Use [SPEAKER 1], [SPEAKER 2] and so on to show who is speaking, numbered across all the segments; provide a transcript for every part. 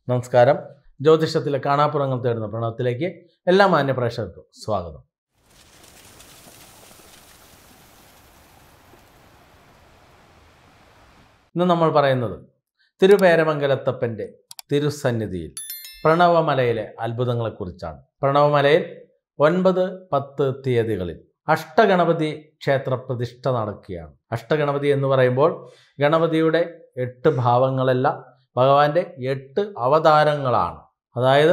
[SPEAKER 1] നമസ്കാരം ജ്യോതിഷത്തിലെ കാണാപ്പുറങ്ങൾ തേടുന്ന പ്രണവത്തിലേക്ക് എല്ലാ മാന്യ പ്രേക്ഷകർക്കും സ്വാഗതം ഇന്ന് നമ്മൾ പറയുന്നത് തിരുപേരമംഗലത്തപ്പൻ്റെ തിരുസന്നിധിയിൽ പ്രണവമലയിലെ അത്ഭുതങ്ങളെക്കുറിച്ചാണ് പ്രണവമലയിൽ ഒൻപത് പത്ത് തീയതികളിൽ അഷ്ടഗണപതി ക്ഷേത്ര പ്രതിഷ്ഠ നടക്കുകയാണ് അഷ്ടഗണപതി എന്ന് പറയുമ്പോൾ ഗണപതിയുടെ എട്ട് ഭാവങ്ങളല്ല ഭഗവാന്റെ എട്ട് അവതാരങ്ങളാണ് അതായത്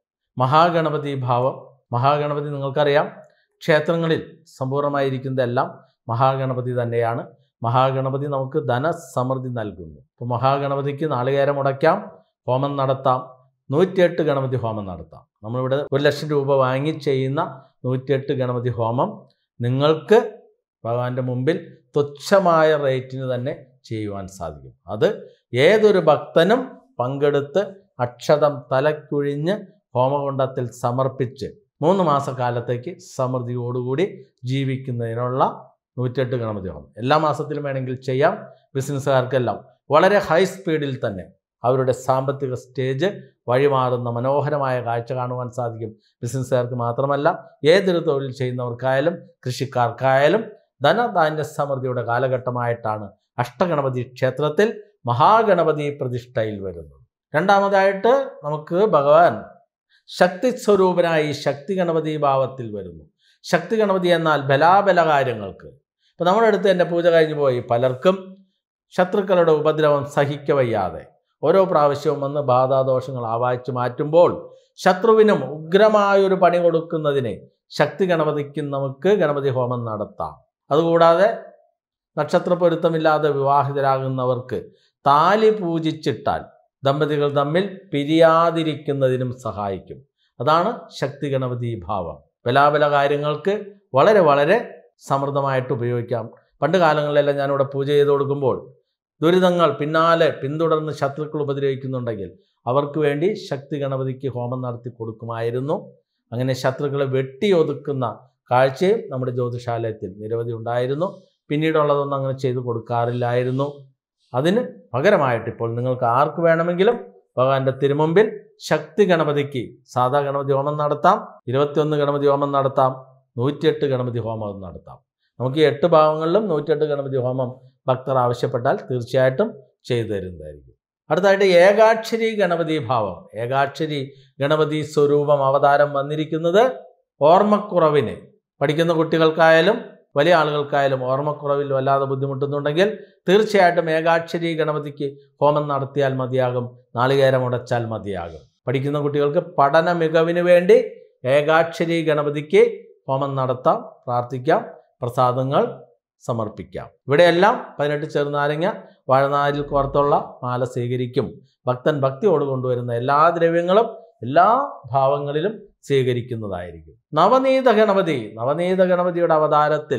[SPEAKER 1] മഹാഗണപതി ഭാവം മഹാഗണപതി നിങ്ങൾക്കറിയാം ക്ഷേത്രങ്ങളിൽ സമ്പൂർണ്ണമായിരിക്കുന്നതെല്ലാം മഹാഗണപതി തന്നെയാണ് മഹാഗണപതി നമുക്ക് ധനസമൃദ്ധി നൽകുന്നു അപ്പോൾ മഹാഗണപതിക്ക് നാളികേരം മുടക്കാം ഹോമം നടത്താം നൂറ്റിയെട്ട് ഗണപതി ഹോമം നടത്താം നമ്മളിവിടെ ഒരു ലക്ഷം രൂപ വാങ്ങി ചെയ്യുന്ന നൂറ്റിയെട്ട് ഗണപതി ഹോമം നിങ്ങൾക്ക് ഭഗവാന്റെ മുമ്പിൽ തുച്ഛമായ റേറ്റിന് തന്നെ ചെയ്യുവാൻ സാധിക്കും അത് ഏതൊരു ഭക്തനും പങ്കെടുത്ത് അക്ഷതം തലക്കുഴിഞ്ഞ് ഹോമകുണ്ടത്തിൽ സമർപ്പിച്ച് മൂന്ന് മാസക്കാലത്തേക്ക് സമൃദ്ധിയോടുകൂടി ജീവിക്കുന്നതിനുള്ള നൂറ്റെട്ട് ഗണപതി ഹോമം എല്ലാ മാസത്തിലും വേണമെങ്കിൽ ചെയ്യാം ബിസിനസ്സുകാർക്കെല്ലാം വളരെ ഹൈ സ്പീഡിൽ തന്നെ അവരുടെ സാമ്പത്തിക സ്റ്റേജ് വഴിമാറുന്ന മനോഹരമായ കാഴ്ച കാണുവാൻ സാധിക്കും ബിസിനസ്സുകാർക്ക് മാത്രമല്ല ഏതൊരു തൊഴിൽ ചെയ്യുന്നവർക്കായാലും കൃഷിക്കാർക്കായാലും ധനധാന്യ സമൃദ്ധിയുടെ കാലഘട്ടമായിട്ടാണ് അഷ്ടഗണപതി ക്ഷേത്രത്തിൽ മഹാഗണപതി പ്രതിഷ്ഠയിൽ വരുന്നത് രണ്ടാമതായിട്ട് നമുക്ക് ഭഗവാൻ ശക്തി സ്വരൂപനായി ശക്തി ഗണപതി ഭാവത്തിൽ വരുന്നു ശക്തി ഗണപതി എന്നാൽ ബലാബല കാര്യങ്ങൾക്ക് ഇപ്പം നമ്മുടെ അടുത്ത് എൻ്റെ പൂജ കഴിഞ്ഞു പോയി പലർക്കും ശത്രുക്കളുടെ ഉപദ്രവം സഹിക്കവയ്യാതെ ഓരോ പ്രാവശ്യവും വന്ന് ബാധാദോഷങ്ങൾ ആവാഹിച്ചു മാറ്റുമ്പോൾ ശത്രുവിനും ഉഗ്രമായൊരു പണി കൊടുക്കുന്നതിന് ശക്തി ഗണപതിക്കും നമുക്ക് ഗണപതി ഹോമം നടത്താം അതുകൂടാതെ നക്ഷത്ര പൊരുത്തമില്ലാതെ വിവാഹിതരാകുന്നവർക്ക് താലി പൂജിച്ചിട്ടാൽ ദമ്പതികൾ തമ്മിൽ പിരിയാതിരിക്കുന്നതിനും സഹായിക്കും അതാണ് ശക്തി ഗണപതി ഭാവം ബലാബല കാര്യങ്ങൾക്ക് വളരെ വളരെ സമൃദ്ധമായിട്ട് ഉപയോഗിക്കാം പണ്ട് കാലങ്ങളിലെല്ലാം ഞാനിവിടെ പൂജ ചെയ്ത് കൊടുക്കുമ്പോൾ ദുരിതങ്ങൾ പിന്നാലെ പിന്തുടർന്ന് ശത്രുക്കൾ ഉപദ്രവിക്കുന്നുണ്ടെങ്കിൽ അവർക്ക് വേണ്ടി ശക്തി ഗണപതിക്ക് ഹോമം നടത്തി കൊടുക്കുമായിരുന്നു അങ്ങനെ ശത്രുക്കളെ വെട്ടിയൊതുക്കുന്ന കാഴ്ചയും നമ്മുടെ ജ്യോതിഷാലയത്തിൽ നിരവധി ഉണ്ടായിരുന്നു പിന്നീടുള്ളതൊന്നും അങ്ങനെ ചെയ്തു കൊടുക്കാറില്ലായിരുന്നു അതിന് പകരമായിട്ട് ഇപ്പോൾ നിങ്ങൾക്ക് ആർക്ക് വേണമെങ്കിലും ഭഗവാന്റെ തിരുമുമ്പിൽ ശക്തി ഗണപതിക്ക് സാധാ ഗണപതി ഹോമം നടത്താം ഇരുപത്തിയൊന്ന് ഗണപതി ഹോമം നടത്താം നൂറ്റിയെട്ട് ഗണപതി ഹോമം നടത്താം നമുക്ക് ഈ എട്ട് ഭാവങ്ങളിലും നൂറ്റിയെട്ട് ഗണപതി ഹോമം ഭക്തർ ആവശ്യപ്പെട്ടാൽ തീർച്ചയായിട്ടും ചെയ്തു തരുന്നതായിരിക്കും അടുത്തായിട്ട് ഏകാക്ഷരി ഗണപതി ഭാവം ഏകാക്ഷരി ഗണപതി സ്വരൂപം അവതാരം വന്നിരിക്കുന്നത് ഓർമ്മക്കുറവിന് പഠിക്കുന്ന കുട്ടികൾക്കായാലും വലിയ ആളുകൾക്കായാലും ഓർമ്മക്കുറവിൽ വല്ലാതെ ബുദ്ധിമുട്ടുന്നുണ്ടെങ്കിൽ തീർച്ചയായിട്ടും ഏകാക്ഷരി ഗണപതിക്ക് ഹോമം നടത്തിയാൽ മതിയാകും നാളികേരം ഉടച്ചാൽ മതിയാകും പഠിക്കുന്ന കുട്ടികൾക്ക് പഠന മികവിന് വേണ്ടി ഏകാക്ഷരി ഗണപതിക്ക് ഹോമം നടത്താം പ്രാർത്ഥിക്കാം പ്രസാദങ്ങൾ സമർപ്പിക്കാം ഇവിടെയെല്ലാം പതിനെട്ട് ചെറുനാരങ്ങ വാഴനാരിൽ കോർത്തുള്ള മാല സ്വീകരിക്കും ഭക്തൻ ഭക്തിയോട് കൊണ്ടുവരുന്ന എല്ലാ ദ്രവ്യങ്ങളും എല്ലാ ഭാവങ്ങളിലും സ്വീകരിക്കുന്നതായിരിക്കും നവനീത ഗണപതി നവനീത ഗണപതിയുടെ അവതാരത്തിൽ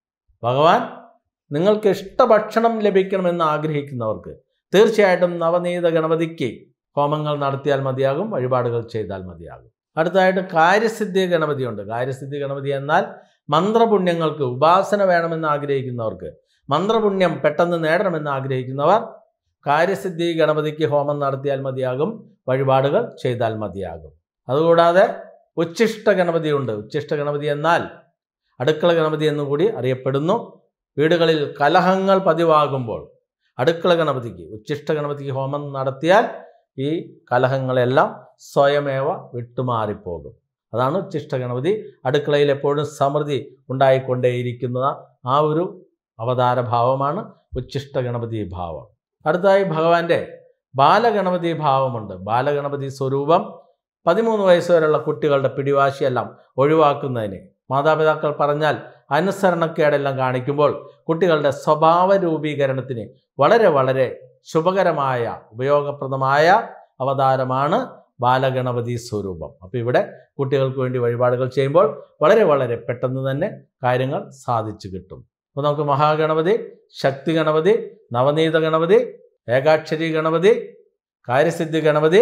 [SPEAKER 1] ഭഗവാൻ നിങ്ങൾക്ക് ഇഷ്ടഭക്ഷണം ലഭിക്കണമെന്ന് ആഗ്രഹിക്കുന്നവർക്ക് തീർച്ചയായിട്ടും നവനീത ഗണപതിക്ക് ഹോമങ്ങൾ നടത്തിയാൽ മതിയാകും വഴിപാടുകൾ ചെയ്താൽ മതിയാകും അടുത്തതായിട്ട് കാര്യസിദ്ധി ഗണപതിയുണ്ട് കാര്യസിദ്ധി ഗണപതി എന്നാൽ മന്ത്രപുണ്യങ്ങൾക്ക് ഉപാസന വേണമെന്ന് ആഗ്രഹിക്കുന്നവർക്ക് മന്ത്രപുണ്യം പെട്ടെന്ന് നേടണമെന്ന് ആഗ്രഹിക്കുന്നവർ കാര്യസിദ്ധി ഗണപതിക്ക് ഹോമം നടത്തിയാൽ മതിയാകും വഴിപാടുകൾ ചെയ്താൽ മതിയാകും അതുകൂടാതെ ഉച്ഛിഷ്ട ഗണപതിയുണ്ട് ഉച്ഛിഷ്ട ഗണപതി എന്നാൽ അടുക്കള ഗണപതി എന്നുകൂടി അറിയപ്പെടുന്നു വീടുകളിൽ കലഹങ്ങൾ പതിവാകുമ്പോൾ അടുക്കള ഗണപതിക്ക് ഉച്ഛിഷ്ട ഗണപതിക്ക് ഹോമം നടത്തിയാൽ ഈ കലഹങ്ങളെല്ലാം സ്വയമേവ വിട്ടുമാറിപ്പോകും അതാണ് ഉച്ഛിഷ്ട ഗണപതി അടുക്കളയിൽ എപ്പോഴും സമൃദ്ധി ഉണ്ടായിക്കൊണ്ടേയിരിക്കുന്ന ആ ഒരു അവതാര ഭാവമാണ് ഉച്ഛിഷ്ട ഗണപതി ഭാവം അടുത്തതായി ഭഗവാന്റെ ബാലഗണപതി ഭാവമുണ്ട് ബാലഗണപതി സ്വരൂപം പതിമൂന്ന് വയസ്സ് വരെയുള്ള കുട്ടികളുടെ പിടിവാശിയെല്ലാം ഒഴിവാക്കുന്നതിന് മാതാപിതാക്കൾ പറഞ്ഞാൽ അനുസരണക്കേടെല്ലാം കാണിക്കുമ്പോൾ കുട്ടികളുടെ സ്വഭാവ രൂപീകരണത്തിന് വളരെ വളരെ ശുഭകരമായ ഉപയോഗപ്രദമായ അവതാരമാണ് ബാലഗണപതി സ്വരൂപം അപ്പോൾ ഇവിടെ കുട്ടികൾക്ക് വേണ്ടി വഴിപാടുകൾ ചെയ്യുമ്പോൾ വളരെ വളരെ പെട്ടെന്ന് തന്നെ കാര്യങ്ങൾ സാധിച്ചു കിട്ടും അപ്പോൾ നമുക്ക് മഹാഗണപതി ശക്തി ഗണപതി നവനീത ഗണപതി ഏകാക്ഷരി ഗണപതി കാര്യസിദ്ധി ഗണപതി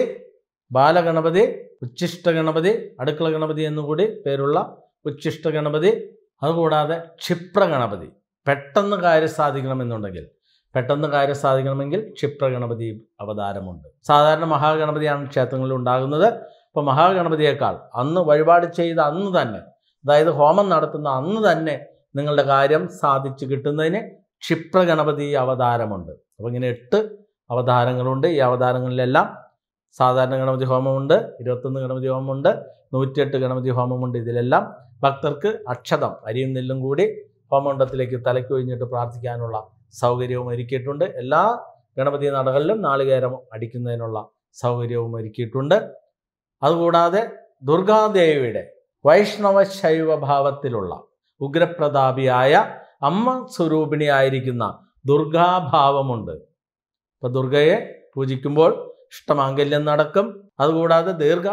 [SPEAKER 1] ബാലഗണപതി ഉച്ഛിഷ്ട ഗണപതി അടുക്കള ഗണപതി എന്നുകൂടി പേരുള്ള ഉച്ഛിഷ്ട ഗണപതി അതുകൂടാതെ ക്ഷിപ്ര ഗണപതി പെട്ടെന്ന് കാര്യം സാധിക്കണമെന്നുണ്ടെങ്കിൽ പെട്ടെന്ന് കാര്യം സാധിക്കണമെങ്കിൽ ക്ഷിപ്രഗണപതി അവതാരമുണ്ട് സാധാരണ മഹാഗണപതിയാണ് ക്ഷേത്രങ്ങളിൽ ഉണ്ടാകുന്നത് അപ്പോൾ മഹാഗണപതിയേക്കാൾ അന്ന് വഴിപാട് ചെയ്ത അന്ന് തന്നെ അതായത് ഹോമം നടത്തുന്ന അന്ന് തന്നെ നിങ്ങളുടെ കാര്യം സാധിച്ചു കിട്ടുന്നതിന് ക്ഷിപ്രഗണപതി അവതാരമുണ്ട് അപ്പോൾ ഇങ്ങനെ എട്ട് അവതാരങ്ങളുണ്ട് ഈ അവതാരങ്ങളിലെല്ലാം സാധാരണ ഗണപതി ഹോമമുണ്ട് ഇരുപത്തൊന്ന് ഗണപതി ഹോമമുണ്ട് നൂറ്റിയെട്ട് ഗണപതി ഹോമമുണ്ട് ഇതിലെല്ലാം ഭക്തർക്ക് അക്ഷതം അരിയും നെല്ലും കൂടി ഹോമകുണ്ടത്തിലേക്ക് തലയ്ക്ക് ഒഴിഞ്ഞിട്ട് പ്രാർത്ഥിക്കാനുള്ള സൗകര്യവും ഒരുക്കിയിട്ടുണ്ട് എല്ലാ ഗണപതി നടകളിലും നാളികേരം അടിക്കുന്നതിനുള്ള സൗകര്യവും ഒരുക്കിയിട്ടുണ്ട് അതുകൂടാതെ ദുർഗാദേവിയുടെ വൈഷ്ണവ ശൈവ ഭാവത്തിലുള്ള ഉഗ്രപ്രതാപിയായ അമ്മ സ്വരൂപിണിയായിരിക്കുന്ന ദുർഗാഭാവമുണ്ട് അപ്പോൾ ദുർഗയെ പൂജിക്കുമ്പോൾ ഇഷ്ടമാംഗല്യം നടക്കും അതുകൂടാതെ ദീർഘ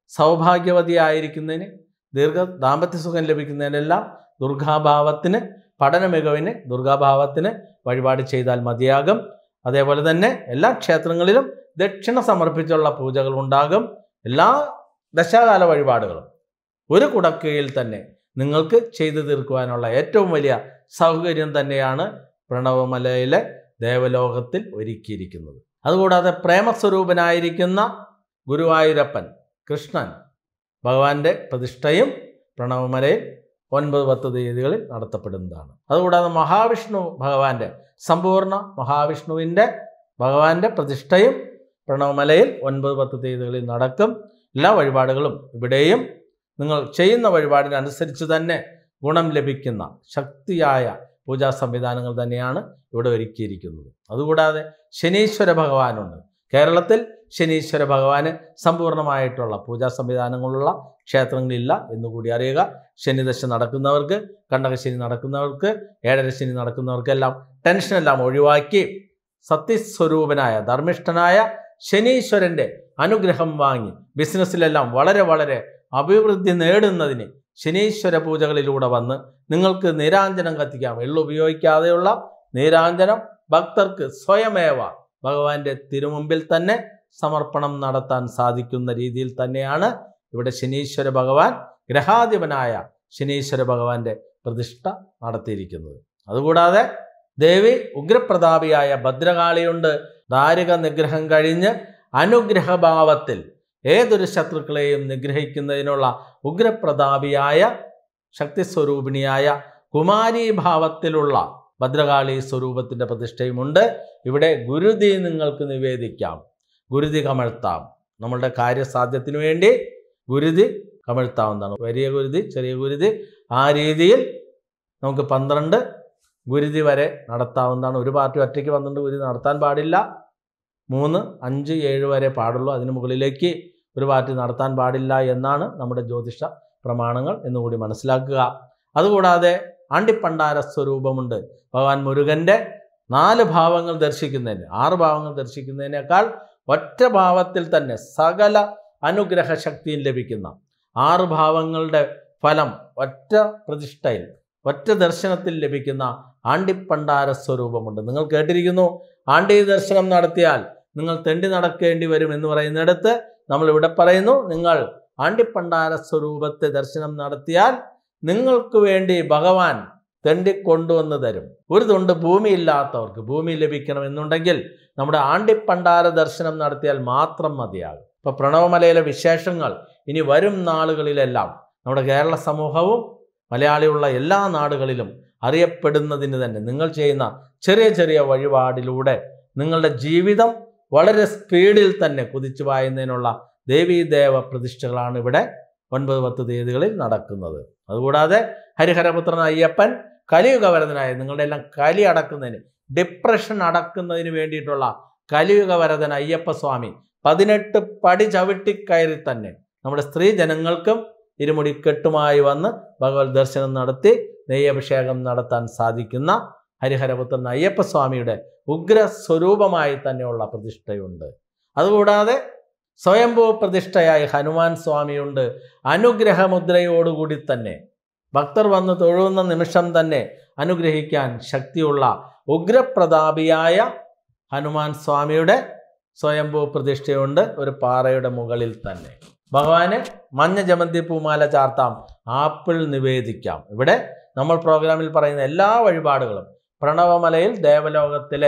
[SPEAKER 1] സൗഭാഗ്യവതിയായിരിക്കുന്നതിന് ദീർഘ ദാമ്പത്യ സുഖം ലഭിക്കുന്നതിനെല്ലാം ദുർഗാഭാവത്തിന് പഠന മികവിന് ദുർഗാഭാവത്തിന് വഴിപാട് ചെയ്താൽ മതിയാകും അതേപോലെ തന്നെ എല്ലാ ക്ഷേത്രങ്ങളിലും ദക്ഷിണ സമർപ്പിച്ചുള്ള പൂജകൾ ഉണ്ടാകും എല്ലാ ദശാകാല വഴിപാടുകളും ഒരു കുടക്കീഴിൽ തന്നെ നിങ്ങൾക്ക് ചെയ്തു തീർക്കുവാനുള്ള ഏറ്റവും വലിയ സൗകര്യം തന്നെയാണ് പ്രണവമലയിലെ ദേവലോകത്തിൽ ഒരുക്കിയിരിക്കുന്നത് അതുകൂടാതെ പ്രേമസ്വരൂപനായിരിക്കുന്ന ഗുരുവായൂരപ്പൻ കൃഷ്ണൻ ഭഗവാന്റെ പ്രതിഷ്ഠയും പ്രണവമലയിൽ ഒൻപത് പത്ത് തീയതികളിൽ നടത്തപ്പെടുന്നതാണ് അതുകൂടാതെ മഹാവിഷ്ണു ഭഗവാന്റെ സമ്പൂർണ്ണ മഹാവിഷ്ണുവിൻ്റെ ഭഗവാന്റെ പ്രതിഷ്ഠയും പ്രണവമലയിൽ ഒൻപത് പത്ത് തീയതികളിൽ നടക്കും എല്ലാ വഴിപാടുകളും ഇവിടെയും നിങ്ങൾ ചെയ്യുന്ന വഴിപാടിനനുസരിച്ച് തന്നെ ഗുണം ലഭിക്കുന്ന ശക്തിയായ പൂജാ സംവിധാനങ്ങൾ തന്നെയാണ് ഇവിടെ ഒരുക്കിയിരിക്കുന്നത് അതുകൂടാതെ ശനീശ്വര ഭഗവാനുണ്ട് കേരളത്തിൽ ശനീശ്വര ഭഗവാന് സമ്പൂർണ്ണമായിട്ടുള്ള പൂജാ സംവിധാനങ്ങളുള്ള ക്ഷേത്രങ്ങളില്ല എന്നുകൂടി അറിയുക ശനിദശ നടക്കുന്നവർക്ക് കണ്ടകശനി നടക്കുന്നവർക്ക് ഏഴരശനി നടക്കുന്നവർക്കെല്ലാം ടെൻഷനെല്ലാം ഒഴിവാക്കി സത്യസ്വരൂപനായ ധർമ്മിഷ്ഠനായ ശനീശ്വരൻ്റെ അനുഗ്രഹം വാങ്ങി ബിസിനസ്സിലെല്ലാം വളരെ വളരെ അഭിവൃദ്ധി നേടുന്നതിന് ശനീശ്വര പൂജകളിലൂടെ വന്ന് നിങ്ങൾക്ക് നീരാഞ്ജനം കത്തിക്കാം എള്ളു ഉപയോഗിക്കാതെയുള്ള നീരാഞ്ജനം ഭക്തർക്ക് സ്വയമേവ ഭഗവാന്റെ തിരുമുമ്പിൽ തന്നെ സമർപ്പണം നടത്താൻ സാധിക്കുന്ന രീതിയിൽ തന്നെയാണ് ഇവിടെ ശനീശ്വര ഭഗവാൻ ഗ്രഹാധിപനായ ശനീശ്വര ഭഗവാന്റെ പ്രതിഷ്ഠ നടത്തിയിരിക്കുന്നത് അതുകൂടാതെ ദേവി ഉഗ്രപ്രതാപിയായ ഭദ്രകാളിയുണ്ട് ദാരിക നിഗ്രഹം കഴിഞ്ഞ് അനുഗ്രഹഭാവത്തിൽ ഏതൊരു ശത്രുക്കളെയും നിഗ്രഹിക്കുന്നതിനുള്ള ഉഗ്രപ്രതാപിയായ ശക്തിസ്വരൂപിണിയായ കുമാരീ ഭാവത്തിലുള്ള ഭദ്രകാളി സ്വരൂപത്തിൻ്റെ പ്രതിഷ്ഠയുമുണ്ട് ഇവിടെ ഗുരുതി നിങ്ങൾക്ക് നിവേദിക്കാം ഗുരുതി കമഴ്ത്താം നമ്മളുടെ കാര്യസാധ്യത്തിന് വേണ്ടി ഗുരുതി കമഴ്ത്താവുന്നതാണ് വലിയ ഗുരുതി ചെറിയ ഗുരുതി ആ രീതിയിൽ നമുക്ക് പന്ത്രണ്ട് ഗുരുതി വരെ നടത്താവുന്നതാണ് ഒരു പാർട്ടി ഒറ്റയ്ക്ക് പന്ത്രണ്ട് ഗുരുതി നടത്താൻ പാടില്ല മൂന്ന് അഞ്ച് ഏഴ് വരെ പാടുള്ളൂ അതിന് മുകളിലേക്ക് ഒരു പാർട്ടി നടത്താൻ പാടില്ല എന്നാണ് നമ്മുടെ ജ്യോതിഷ പ്രമാണങ്ങൾ എന്നുകൂടി മനസ്സിലാക്കുക അതുകൂടാതെ ആണ്ടിപ്പണ്ടാര സ്വരൂപമുണ്ട് ഭഗവാൻ മുരുകൻ്റെ നാല് ഭാവങ്ങൾ ദർശിക്കുന്നതിന് ആറ് ഭാവങ്ങൾ ദർശിക്കുന്നതിനേക്കാൾ ഒറ്റ ഭാവത്തിൽ തന്നെ സകല അനുഗ്രഹ ശക്തിയും ലഭിക്കുന്ന ആറ് ഭാവങ്ങളുടെ ഫലം ഒറ്റ പ്രതിഷ്ഠയിൽ ഒറ്റ ദർശനത്തിൽ ലഭിക്കുന്ന ആണ്ടിപ്പണ്ടാര സ്വരൂപമുണ്ട് നിങ്ങൾ കേട്ടിരിക്കുന്നു ആണ്ടി ദർശനം നടത്തിയാൽ നിങ്ങൾ തെണ്ടി നടക്കേണ്ടി വരും എന്ന് പറയുന്നിടത്ത് നമ്മൾ ഇവിടെ പറയുന്നു നിങ്ങൾ ആണ്ടിപ്പണ്ടാര സ്വരൂപത്തെ ദർശനം നടത്തിയാൽ നിങ്ങൾക്ക് വേണ്ടി ഭഗവാൻ തെണ്ടിക്കൊണ്ടുവന്ന് തരും ഒരു തുണ്ട് ഭൂമിയില്ലാത്തവർക്ക് ഭൂമി ലഭിക്കണമെന്നുണ്ടെങ്കിൽ നമ്മുടെ ആണ്ടിപ്പണ്ടാര ദർശനം നടത്തിയാൽ മാത്രം മതിയാകും ഇപ്പൊ പ്രണവമലയിലെ വിശേഷങ്ങൾ ഇനി വരും നാളുകളിലെല്ലാം നമ്മുടെ കേരള സമൂഹവും മലയാളിയുള്ള എല്ലാ നാടുകളിലും അറിയപ്പെടുന്നതിന് തന്നെ നിങ്ങൾ ചെയ്യുന്ന ചെറിയ ചെറിയ വഴിപാടിലൂടെ നിങ്ങളുടെ ജീവിതം വളരെ സ്പീഡിൽ തന്നെ കുതിച്ചു പായുന്നതിനുള്ള ദേവീദേവ പ്രതിഷ്ഠകളാണ് ഇവിടെ ഒൻപത് പത്ത് തീയതികളിൽ നടക്കുന്നത് അതുകൂടാതെ ഹരിഹരപുത്രൻ അയ്യപ്പൻ കലിയുഗവരതനായ നിങ്ങളുടെ എല്ലാം കലി അടക്കുന്നതിന് ഡിപ്രഷൻ അടക്കുന്നതിന് വേണ്ടിയിട്ടുള്ള കലിയുഗവരതൻ അയ്യപ്പ സ്വാമി പതിനെട്ട് പടി ചവിട്ടിക്കയറി തന്നെ നമ്മുടെ സ്ത്രീ ജനങ്ങൾക്കും ഇരുമുടിക്കെട്ടുമായി വന്ന് ഭഗവത് ദർശനം നടത്തി നെയ്യഭിഷേകം നടത്താൻ സാധിക്കുന്ന ഹരിഹരപുത്രൻ അയ്യപ്പ സ്വാമിയുടെ ഉഗ്ര സ്വരൂപമായി തന്നെയുള്ള പ്രതിഷ്ഠയുണ്ട് അതുകൂടാതെ സ്വയംഭൂ പ്രതിഷ്ഠയായി ഹനുമാൻ സ്വാമിയുണ്ട് അനുഗ്രഹമുദ്രയോടുകൂടി തന്നെ ഭക്തർ വന്ന് തൊഴുന്ന നിമിഷം തന്നെ അനുഗ്രഹിക്കാൻ ശക്തിയുള്ള ഉഗ്രപ്രതാപിയായ ഹനുമാൻ സ്വാമിയുടെ സ്വയംഭൂ പ്രതിഷ്ഠയുണ്ട് ഒരു പാറയുടെ മുകളിൽ തന്നെ ഭഗവാന് മഞ്ഞ ജമന്തി പൂമാല ചാർത്താം ആപ്പിൾ നിവേദിക്കാം ഇവിടെ നമ്മൾ പ്രോഗ്രാമിൽ പറയുന്ന എല്ലാ വഴിപാടുകളും പ്രണവമലയിൽ ദേവലോകത്തിലെ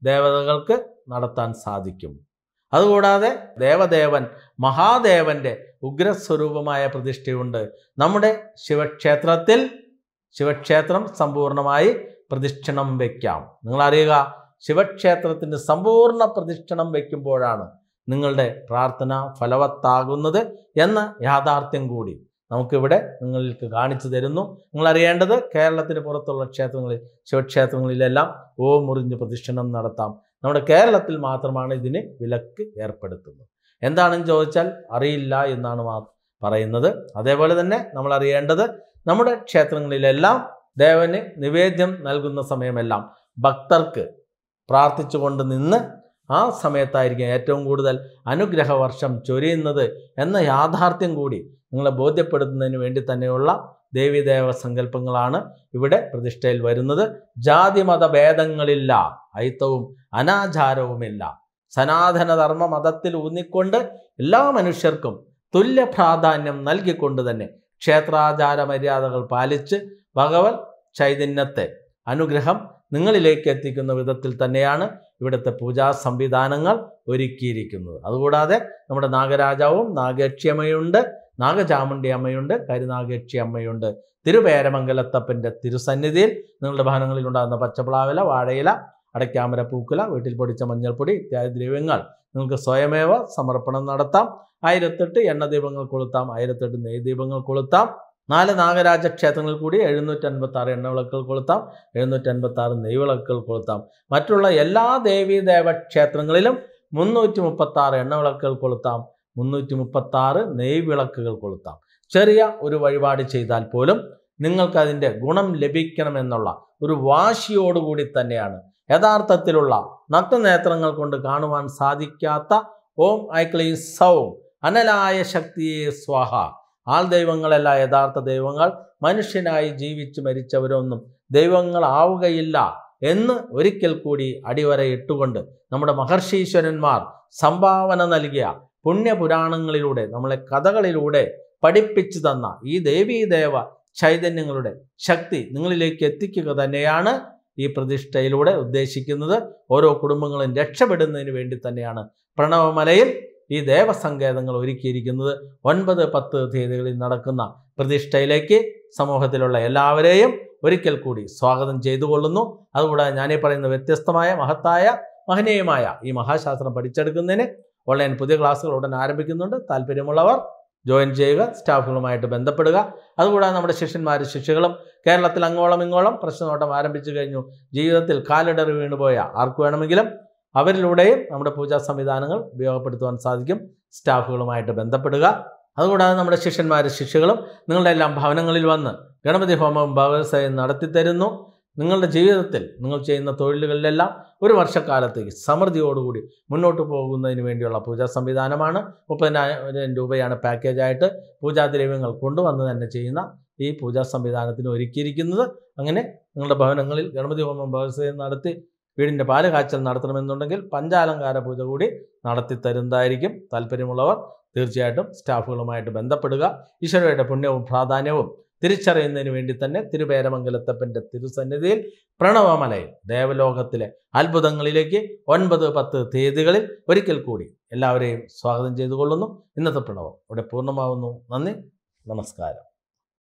[SPEAKER 1] ദേവതകൾക്ക് നടത്താൻ സാധിക്കും അതുകൂടാതെ ദേവദേവൻ മഹാദേവന്റെ ഉഗ്രസ്വരൂപമായ പ്രതിഷ്ഠയുണ്ട് നമ്മുടെ ശിവക്ഷേത്രത്തിൽ ശിവക്ഷേത്രം സമ്പൂർണ്ണമായി പ്രദക്ഷിണം വയ്ക്കാം നിങ്ങൾ അറിയുക ശിവക്ഷേത്രത്തിന് സമ്പൂർണ്ണ പ്രദക്ഷിണം വയ്ക്കുമ്പോഴാണ് നിങ്ങളുടെ പ്രാർത്ഥന ഫലവത്താകുന്നത് എന്ന യാഥാർത്ഥ്യം കൂടി നമുക്കിവിടെ നിങ്ങൾക്ക് കാണിച്ചു തരുന്നു നിങ്ങൾ അറിയേണ്ടത് കേരളത്തിന് പുറത്തുള്ള ക്ഷേത്രങ്ങളിൽ ശിവക്ഷേത്രങ്ങളിലെല്ലാം ഓ മുറിഞ്ഞ് പ്രദക്ഷിണം നടത്താം നമ്മുടെ കേരളത്തിൽ മാത്രമാണ് ഇതിന് വിലക്ക് ഏർപ്പെടുത്തുന്നത് എന്താണെന്ന് ചോദിച്ചാൽ അറിയില്ല എന്നാണ് മാ പറയുന്നത് അതേപോലെ തന്നെ നമ്മൾ അറിയേണ്ടത് നമ്മുടെ ക്ഷേത്രങ്ങളിലെല്ലാം ദേവന് നിവേദ്യം നൽകുന്ന സമയമെല്ലാം ഭക്തർക്ക് പ്രാർത്ഥിച്ചുകൊണ്ട് നിന്ന് ആ സമയത്തായിരിക്കും ഏറ്റവും കൂടുതൽ അനുഗ്രഹ വർഷം ചൊരിയുന്നത് എന്ന യാഥാർത്ഥ്യം കൂടി നിങ്ങളെ ബോധ്യപ്പെടുത്തുന്നതിന് വേണ്ടി തന്നെയുള്ള ദേവീദേവ സങ്കല്പങ്ങളാണ് ഇവിടെ പ്രതിഷ്ഠയിൽ വരുന്നത് ജാതിമത ഭേദങ്ങളില്ല അയിത്തവും അനാചാരവുമില്ല സനാതന ധർമ്മ മതത്തിൽ ഊന്നിക്കൊണ്ട് എല്ലാ മനുഷ്യർക്കും തുല്യ പ്രാധാന്യം നൽകിക്കൊണ്ട് തന്നെ ക്ഷേത്രാചാര മര്യാദകൾ പാലിച്ച് ഭഗവത് ചൈതന്യത്തെ അനുഗ്രഹം നിങ്ങളിലേക്ക് എത്തിക്കുന്ന വിധത്തിൽ തന്നെയാണ് ഇവിടുത്തെ പൂജാ സംവിധാനങ്ങൾ ഒരുക്കിയിരിക്കുന്നത് അതുകൂടാതെ നമ്മുടെ നാഗരാജാവും നാഗേക്ഷിയമ്മയുണ്ട് നാഗചാമുണ്ടി അമ്മയുണ്ട് കരുനാഗേക്ഷി അമ്മയുണ്ട് തിരുവേരമംഗലത്തപ്പൻ്റെ തിരുസന്നിധിയിൽ നിങ്ങളുടെ ഭവനങ്ങളിൽ ഉണ്ടാകുന്ന പച്ചപ്ലാവില വാഴയില അടയ്ക്കാമര പൂക്കുല വീട്ടിൽ പൊടിച്ച മഞ്ഞൾപ്പൊടി ഇത്യാദി ദ്രവ്യങ്ങൾ നിങ്ങൾക്ക് സ്വയമേവ സമർപ്പണം നടത്താം ആയിരത്തെട്ട് എണ്ണ ദീപങ്ങൾ കൊളുത്താം ആയിരത്തെട്ട് നെയ് ദീപങ്ങൾ കൊളുത്താം നാല് നാഗരാജ ക്ഷേത്രങ്ങളിൽ കൂടി എഴുന്നൂറ്റി അൻപത്തി ആറ് എണ്ണവിളക്കുകൾ കൊളുത്താം എഴുന്നൂറ്റി അൻപത്തി ആറ് നെയ്വിളക്കുകൾ കൊളുത്താം മറ്റുള്ള എല്ലാ ദേവീദേവ ക്ഷേത്രങ്ങളിലും മുന്നൂറ്റി മുപ്പത്തി ആറ് എണ്ണവിളക്കുകൾ കൊളുത്താം മുന്നൂറ്റി മുപ്പത്തി ആറ് നെയ്വിളക്കുകൾ കൊളുത്താം ചെറിയ ഒരു വഴിപാട് ചെയ്താൽ പോലും നിങ്ങൾക്കതിൻ്റെ ഗുണം ലഭിക്കണമെന്നുള്ള ഒരു വാശിയോടുകൂടി തന്നെയാണ് യഥാർത്ഥത്തിലുള്ള നഗ്നനേത്രങ്ങൾ കൊണ്ട് കാണുവാൻ സാധിക്കാത്ത ഓം ഐക്ലീ സൗം അനലായ ശക്തിയെ സ്വാഹ ആൾ ദൈവങ്ങളല്ല യഥാർത്ഥ ദൈവങ്ങൾ മനുഷ്യനായി ജീവിച്ചു മരിച്ചവരൊന്നും ദൈവങ്ങളാവുകയില്ല എന്ന് ഒരിക്കൽ കൂടി അടിവരയിട്ടുകൊണ്ട് നമ്മുടെ മഹർഷീശ്വരന്മാർ സംഭാവന നൽകിയ പുണ്യപുരാണങ്ങളിലൂടെ നമ്മളെ കഥകളിലൂടെ പഠിപ്പിച്ചു തന്ന ഈ ദേവീദേവ ചൈതന്യങ്ങളുടെ ശക്തി നിങ്ങളിലേക്ക് എത്തിക്കുക തന്നെയാണ് ഈ പ്രതിഷ്ഠയിലൂടെ ഉദ്ദേശിക്കുന്നത് ഓരോ കുടുംബങ്ങളും രക്ഷപ്പെടുന്നതിന് വേണ്ടി തന്നെയാണ് പ്രണവമലയിൽ ഈ ദേവസങ്കേതങ്ങൾ ഒരുക്കിയിരിക്കുന്നത് ഒൻപത് പത്ത് തീയതികളിൽ നടക്കുന്ന പ്രതിഷ്ഠയിലേക്ക് സമൂഹത്തിലുള്ള എല്ലാവരെയും ഒരിക്കൽ കൂടി സ്വാഗതം ചെയ്തുകൊള്ളുന്നു അതുകൂടാതെ ഞാനീ പറയുന്ന വ്യത്യസ്തമായ മഹത്തായ മഹനീയമായ ഈ മഹാശാസ്ത്രം പഠിച്ചെടുക്കുന്നതിന് ഓൺലൈൻ പുതിയ ക്ലാസ്സുകൾ ഉടൻ ആരംഭിക്കുന്നുണ്ട് താല്പര്യമുള്ളവർ ജോയിൻ ചെയ്യുക സ്റ്റാഫുകളുമായിട്ട് ബന്ധപ്പെടുക അതുകൂടാതെ നമ്മുടെ ശിഷ്യന്മാരും ശിഷ്യകളും കേരളത്തിൽ അങ്ങോളം ഇങ്ങോളം പ്രശ്നനോട്ടം ആരംഭിച്ചു കഴിഞ്ഞു ജീവിതത്തിൽ കാലിടറി വീണുപോയ ആർക്ക് വേണമെങ്കിലും അവരിലൂടെയും നമ്മുടെ പൂജാ സംവിധാനങ്ങൾ ഉപയോഗപ്പെടുത്തുവാൻ സാധിക്കും സ്റ്റാഫുകളുമായിട്ട് ബന്ധപ്പെടുക അതുകൂടാതെ നമ്മുടെ ശിഷ്യന്മാരും ശിഷ്യകളും നിങ്ങളുടെ എല്ലാം ഭവനങ്ങളിൽ വന്ന് ഗണപതി ഹോമവും ഭഗവത്സയം നടത്തിത്തരുന്നു നിങ്ങളുടെ ജീവിതത്തിൽ നിങ്ങൾ ചെയ്യുന്ന തൊഴിലുകളിലെല്ലാം ഒരു വർഷക്കാലത്തേക്ക് സമൃദ്ധിയോടുകൂടി മുന്നോട്ട് പോകുന്നതിന് വേണ്ടിയുള്ള പൂജാ സംവിധാനമാണ് മുപ്പതിനായിരം രൂപയാണ് പാക്കേജായിട്ട് പൂജാദ്രവ്യങ്ങൾ കൊണ്ടുവന്ന് തന്നെ ചെയ്യുന്ന ഈ പൂജാ സംവിധാനത്തിന് ഒരുക്കിയിരിക്കുന്നത് അങ്ങനെ നിങ്ങളുടെ ഭവനങ്ങളിൽ ഗണപതി ഹോമം ഭഗവത്സയം നടത്തി വീടിൻ്റെ പാല് കാച്ചൽ നടത്തണമെന്നുണ്ടെങ്കിൽ പഞ്ചാലങ്കാര പൂജ കൂടി നടത്തി തരുന്നതായിരിക്കും താല്പര്യമുള്ളവർ തീർച്ചയായിട്ടും സ്റ്റാഫുകളുമായിട്ട് ബന്ധപ്പെടുക ഈശ്വരയുടെ പുണ്യവും പ്രാധാന്യവും തിരിച്ചറിയുന്നതിന് വേണ്ടി തന്നെ തിരുപേരമംഗലത്തപ്പൻ്റെ തിരുസന്നിധിയിൽ പ്രണവമലയിൽ ദേവലോകത്തിലെ അത്ഭുതങ്ങളിലേക്ക് ഒൻപത് പത്ത് തീയതികളിൽ ഒരിക്കൽ കൂടി എല്ലാവരെയും സ്വാഗതം ചെയ്തുകൊള്ളുന്നു ഇന്നത്തെ പ്രണവം ഇവിടെ പൂർണ്ണമാവുന്നു നന്ദി നമസ്കാരം